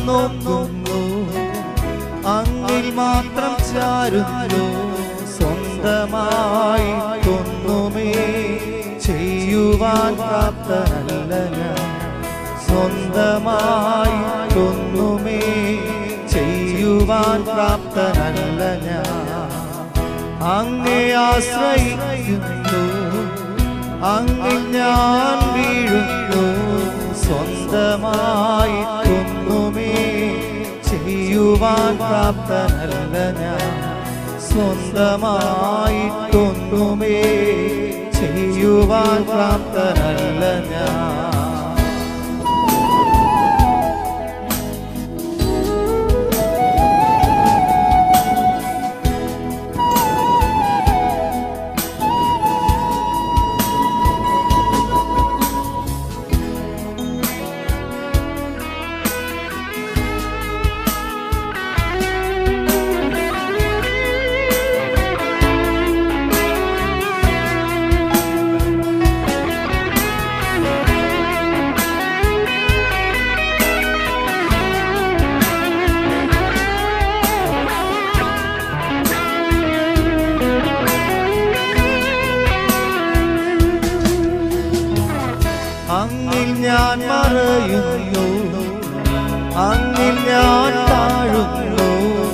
നോക്കുന്നു അങ്ങിൽ മാത്രം ചാരുന്നു സ്വന്തമായി ഒന്നുമേ ചെയ്യുവാൻ പ്രാപ്തനല്ല ഞാൻ സ്വന്തമായി ഒന്നുമേ ചെയ്യുവാൻ പ്രാപ്തനല്ല ഞാൻ അങ്ങേ ആശ്രയിക്കുന്നു അങ്ങിൽ ഞാൻ വീഴുന്നു സ്വന്തമായി ഒന്നുമേ ചെയ്യുവാൻ പ്രാപ്തനല്ല ഞാൻ സ്വന്തമായിട്ടൊന്നുമേ ചെയ്യുവാൻ പ്രാപ്തനല്ല ഞാൻ അങ്ങിൽ ഞാൻ മറയുന്നു അങ്ങിൽ ഞാൻ താഴുന്നു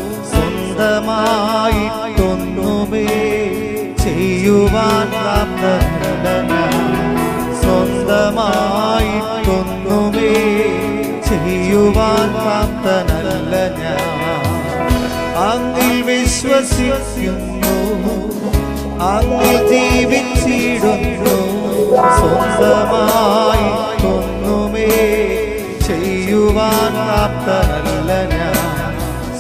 സ്വന്തമായിട്ടൊന്നുമേ ചെയ്യുവാൻ പ്രാപ്തനല്ല ഞാൻ സ്വന്തമായിട്ടൊന്നുമേ ചെയ്യുവാൻ പ്രാപ്തനല്ല ഞാൻ അങ്ങിൽ വിശ്വസിക്കുന്നു അങ്ങിൽ ജീവിച്ചിടുന്നു സ്വന്തമായി ഒന്നുമേ ചെയ്യുവാൻ പ്രാപ്തനല്ല ഞാൻ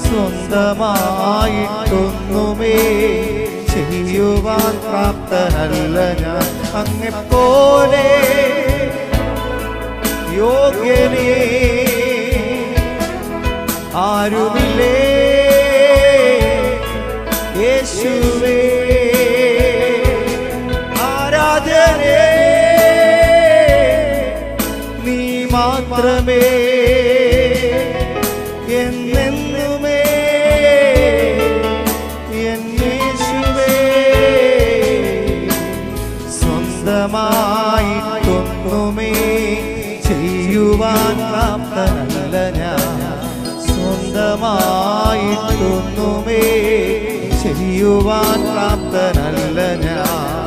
സ്വന്തമായിട്ടൊന്നുമേ ചെയ്യുവാൻ പ്രാപ്തനല്ല ഞാൻ അങ്ങെപ്പോലെ യോഗ്യനേ ആരുമില്ലേ യേശുവേ ആരാധനേ നീ മാത്രമേ എന്നെന്നുമേ എൻ യേശുവേ സ്വന്തമായിട്ടൊന്നുമേ ചെയ്യുവാൻ പ്രാപ്തനല്ല ഞാൻ സ്വന്തമായിട്ടൊന്നുമേ ചെയ്യുവാൻ പ്രാപ്തനല്ല ഞാൻ